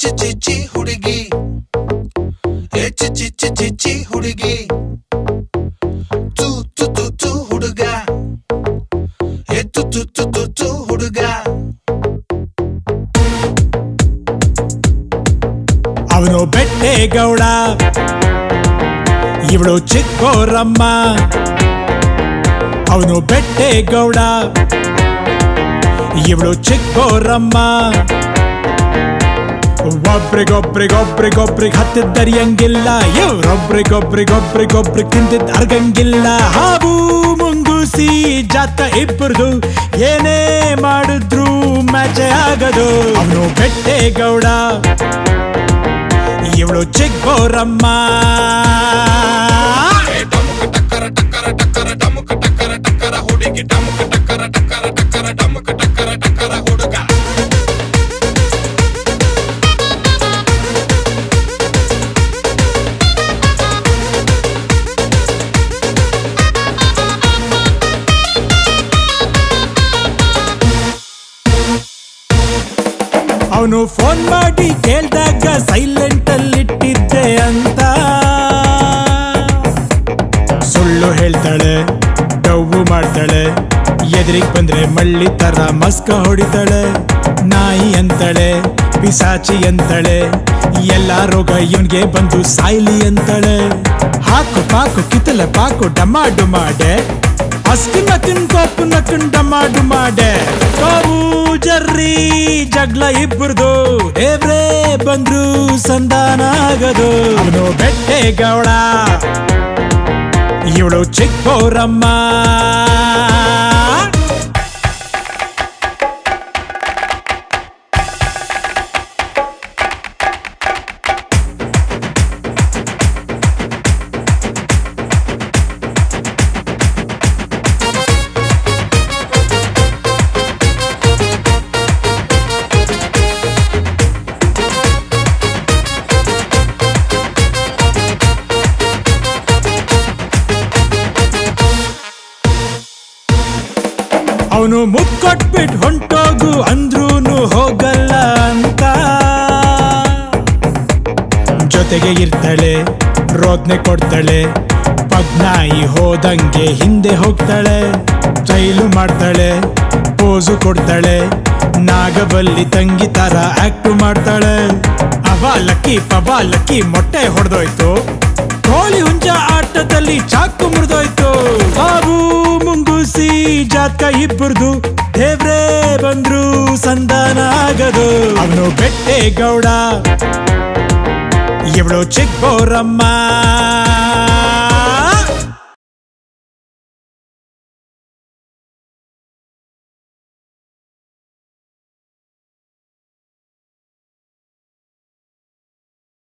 ಚಿಚ್ಚಿ ಚಿಚ್ಚಿ ಹುಡುಗಿ ಏ ಚಿಚ್ಚಿ ಚಿಚ್ಚಿ ಹುಡುಗಿ ತು ತು ತು ತು ಹುಡುಗ ಏ ತು ತು ತು ತು ತು ಹುಡುಗ ಅವನು ಬೆಟ್ಟೇಗೌಡ ಇವಳು ಚಿಕ್ಕೋರಮ್ಮ ಅವನು ಬೆಟ್ಟೇಗೌಡ ಇವಳು ಚಿಕ್ಕೋರಮ್ಮ ಒಬ್ರಿಗೊಬ್ರಿಗೊಬ್ರಿಗೊಬ್ರಿಗೆ ಹತ್ತಿದ್ದರಿಯಂಗಿಲ್ಲ ಇವ್ರೊಬ್ರಿಗೊಬ್ರಿಗೊಬ್ರಿಗೊಬ್ರಿಗೆ ತಿಂದಿದ್ ಅರ್ಗಂಗಿಲ್ಲ ಹಾವು ಮುಂಗುಸಿ ಜಾತ ಇಬ್ಬರದು ಏನೇ ಮಾಡಿದ್ರು ಮ್ಯಾಚೆ ಆಗದು ಅವನು ಬೆಟ್ಟೇಗೌಡ ಇವಳು ಚಿಕ್ಕೋರಮ್ಮ ಟಕ್ಕರ ಟಕ್ಕರ ಟಕ್ಕರ ಡಮುಕ ಟಕ್ಕರ ಟಕ್ಕರ ಹುಡುಗಿ ಡಮುಕ ಟಕ್ಕರ ಟಕ್ಕರ ಟಕ್ಕರ ಡಮುಕ ಟಕ್ಕರ ಟಕ್ಕರ ಹುಡುಗ ಅವನು ಫೋನ್ ಮಾಡಿ ಕೇಳ್ದಾಗ ಸೈಲೆಂಟ್ ಅಲ್ಲಿಟ್ಟಿದ್ದೆ ಅಂತ ಸುಳ್ಳು ಹೇಳ್ತಾಳೆ ಡವ್ವು ಮಾಡ್ತಾಳೆ ಎದುರಿಗೆ ಬಂದ್ರೆ ಮಳ್ಳಿ ತರ ಮಸ್ಕ ಹೊಡಿತಾಳೆ ನಾಯಿ ಅಂತಾಳೆ ಪಿಸಾಚಿ ಅಂತಾಳೆ ಎಲ್ಲ ರೋಗ ಇವನ್ಗೆ ಬಂದು ಸಾಯ್ಲಿ ಅಂತಾಳೆ ಹಾಕು ಪಾಕು ಕಿತ್ತಲೆ ಪಾಕು ಡಮಾಡು ಮಾಡೆ ಅಸ್ಕಿನ ತಿನ್ಕೋಪು ನಕ್ಕನ್ ಡಮಾಡು ಮಾಡೆ ಕಾವು ಜರ್ರಿ ಜಗ್ಲ ಇಬ್ಬರದು ದೇವ್ರೇ ಬಂದ್ರು ಸಂಧಾನ ಆಗದು ಅವನು ಬೆಟ್ಟೇಗೌಡ ಇವಳು ಚಿಕ್ಕೋರಮ್ಮ ಅವನು ಮುಕ್ಕೊಟ್ಬಿಟ್ಟು ಹೊಂಟೋಗು ಅಂದ್ರೂನು ಹೋಗಲ್ಲ ಅಂತ ಜೊತೆಗೆ ಇರ್ತಾಳೆ ರೋದ್ನೆ ಕೊಡ್ತಾಳೆ ಪಗ್ನಾಯಿ ಹೋದಂಗೆ ಹಿಂದೆ ಹೋಗ್ತಾಳೆ ಸ್ಟೈಲು ಮಾಡ್ತಾಳೆ ಪೋಸು ಕೊಡ್ತಾಳೆ ನಾಗಬಲ್ಲಿ ತಂಗಿ ತರ ಆಕ್ಟ್ ಮಾಡ್ತಾಳೆ ಅವ ಲಕ್ಕಿ ಪವ ಲಕ್ಕಿ ಮೊಟ್ಟೆ ಹೊಡೆದೋಯ್ತು ಕೋಳಿ ಹುಂಜ ಆಟದಲ್ಲಿ ಚಾಕು ಮುರಿದೋಯ್ತು ಬಾಬು ಮುಂಗುಸಿ ಜಾತಕ ಇಬ್ಬರದು ದೇವ್ರೇ ಬಂದ್ರು ಸಂಧಾನ ಆಗದು ಅವನು ಬೆಟ್ಟೇಗೌಡ ಇವಳು ಚಿಕ್ಕೋರಮ್ಮ